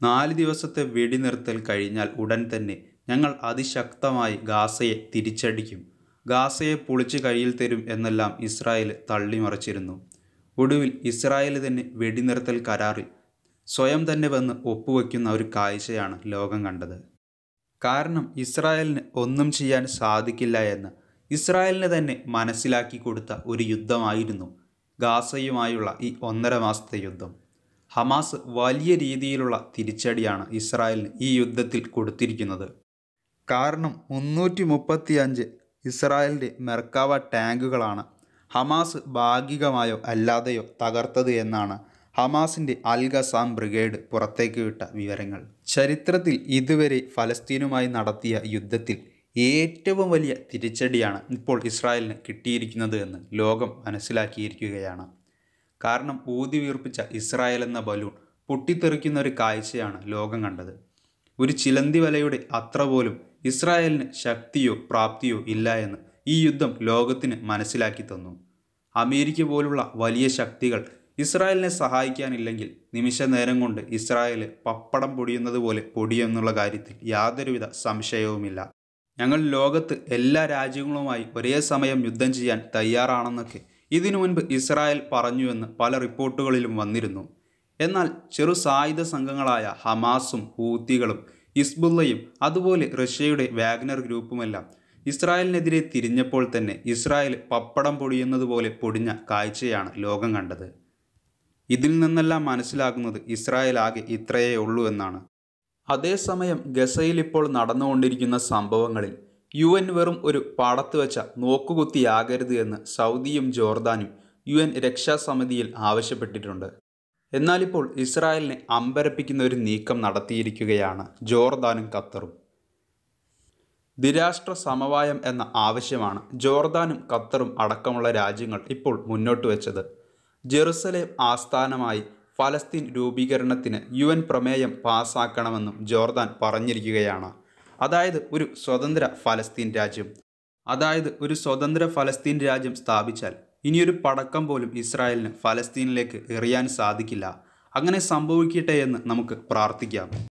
നാല് ദിവസത്തെ വെടിനിർത്തൽ കഴിഞ്ഞാൽ ഉടൻ തന്നെ ഞങ്ങൾ അതിശക്തമായി ഗാസയെ തിരിച്ചടിക്കും ഗാസയെ പൊളിച്ച് കയ്യിൽ തരും എന്നെല്ലാം ഇസ്രായേൽ തള്ളിമറിച്ചിരുന്നു ഒടുവിൽ ഇസ്രായേൽ തന്നെ വെടിനിർത്തൽ കരാറിൽ സ്വയം തന്നെ വന്ന് ഒപ്പുവെക്കുന്ന ഒരു കാഴ്ചയാണ് ലോകം കണ്ടത് കാരണം ഇസ്രായേലിന് ഒന്നും ചെയ്യാൻ സാധിക്കില്ല എന്ന് ഇസ്രായേലിന് തന്നെ മനസ്സിലാക്കി കൊടുത്ത ഒരു യുദ്ധമായിരുന്നു ഗാസയുമായുള്ള ഈ ഒന്നര മാസത്തെ യുദ്ധം ഹമാസ് വലിയ രീതിയിലുള്ള തിരിച്ചടിയാണ് ഇസ്രായേലിന് ഈ യുദ്ധത്തിൽ കൊടുത്തിരിക്കുന്നത് കാരണം മുന്നൂറ്റി മുപ്പത്തി അഞ്ച് ഇസ്രായേലിൻ്റെ മെർക്കാവ ടാങ്കുകളാണ് ഹമാസ് ഭാഗികമായോ അല്ലാതെയോ തകർത്തത് എന്നാണ് ഹമാസിൻ്റെ അൽ ഗസാം ബ്രിഗേഡ് പുറത്തേക്ക് വിട്ട വിവരങ്ങൾ ചരിത്രത്തിൽ ഇതുവരെ ഫലസ്തീനുമായി നടത്തിയ യുദ്ധത്തിൽ ഏറ്റവും വലിയ തിരിച്ചടിയാണ് ഇപ്പോൾ ഇസ്രായേലിന് കിട്ടിയിരിക്കുന്നത് എന്ന് ലോകം മനസ്സിലാക്കിയിരിക്കുകയാണ് കാരണം ഊതി വീർപ്പിച്ച ഇസ്രായേൽ എന്ന ബലൂൺ പൊട്ടിത്തെറിക്കുന്ന ഒരു കാഴ്ചയാണ് ലോകം കണ്ടത് ഒരു ചിലന്തി വലയുടെ അത്ര പോലും ഇസ്രായേലിന് ശക്തിയോ പ്രാപ്തിയോ ഇല്ല എന്ന് ഈ യുദ്ധം ലോകത്തിന് മനസ്സിലാക്കി തന്നു അമേരിക്ക പോലുള്ള വലിയ ശക്തികൾ ഇസ്രായേലിനെ സഹായിക്കാനില്ലെങ്കിൽ നിമിഷ നേരം കൊണ്ട് ഇസ്രായേൽ പപ്പടം പൊടിയുന്നത് പോലെ പൊടിയെന്നുള്ള കാര്യത്തിൽ യാതൊരുവിധ സംശയവുമില്ല ഞങ്ങൾ ലോകത്ത് എല്ലാ രാജ്യങ്ങളുമായി ഒരേ സമയം യുദ്ധം ചെയ്യാൻ തയ്യാറാണെന്നൊക്കെ ഇതിനു മുൻപ് ഇസ്രായേൽ പറഞ്ഞുവെന്ന് പല റിപ്പോർട്ടുകളിലും വന്നിരുന്നു എന്നാൽ ചെറു സായുധ സംഘങ്ങളായ ഹമാസും ഹൂത്തികളും ഹിസ്ബുള്ളയും അതുപോലെ റഷ്യയുടെ വാഗ്നർ ഗ്രൂപ്പുമെല്ലാം ഇസ്രായേലിനെതിരെ തിരിഞ്ഞപ്പോൾ തന്നെ ഇസ്രായേൽ പപ്പടം പൊടിയുന്നത് പോലെ പൊടിഞ്ഞ കാഴ്ചയാണ് ലോകം കണ്ടത് ഇതിൽ നിന്നെല്ലാം മനസ്സിലാക്കുന്നത് ഇസ്രായേൽ ആകെ ഇത്രയേ ഉള്ളൂ എന്നാണ് അതേസമയം ഗസയിൽ ഇപ്പോൾ നടന്നുകൊണ്ടിരിക്കുന്ന സംഭവങ്ങളിൽ യു എൻ വെറും ഒരു പാടത്ത് വെച്ച നോക്കുകുത്തിയാകരുത് എന്ന് സൗദിയും ജോർദാനും യു എൻ രക്ഷാസമിതിയിൽ ആവശ്യപ്പെട്ടിട്ടുണ്ട് എന്നാൽ ഇപ്പോൾ ഇസ്രായേലിനെ അമ്പരപ്പിക്കുന്ന ഒരു നീക്കം നടത്തിയിരിക്കുകയാണ് ജോർദാനും ഖത്തറും ദ്വിരാഷ്ട്ര സമവായം എന്ന ആവശ്യമാണ് ജോർദാനും ഖത്തറും അടക്കമുള്ള രാജ്യങ്ങൾ ഇപ്പോൾ മുന്നോട്ട് വെച്ചത് ജെറുസലേം ആസ്ഥാനമായി ഫലസ്തീൻ രൂപീകരണത്തിന് യു എൻ പ്രമേയം പാസ്സാക്കണമെന്നും ജോർദാൻ പറഞ്ഞിരിക്കുകയാണ് അതായത് ഒരു സ്വതന്ത്ര ഫലസ്തീൻ രാജ്യം അതായത് ഒരു സ്വതന്ത്ര ഫലസ്തീൻ രാജ്യം സ്ഥാപിച്ചാൽ ഇനിയൊരു പടക്കം പോലും ഇസ്രായേലിന് ഫലസ്തീനിലേക്ക് എറിയാൻ സാധിക്കില്ല അങ്ങനെ സംഭവിക്കട്ടെ എന്ന് നമുക്ക് പ്രാർത്ഥിക്കാം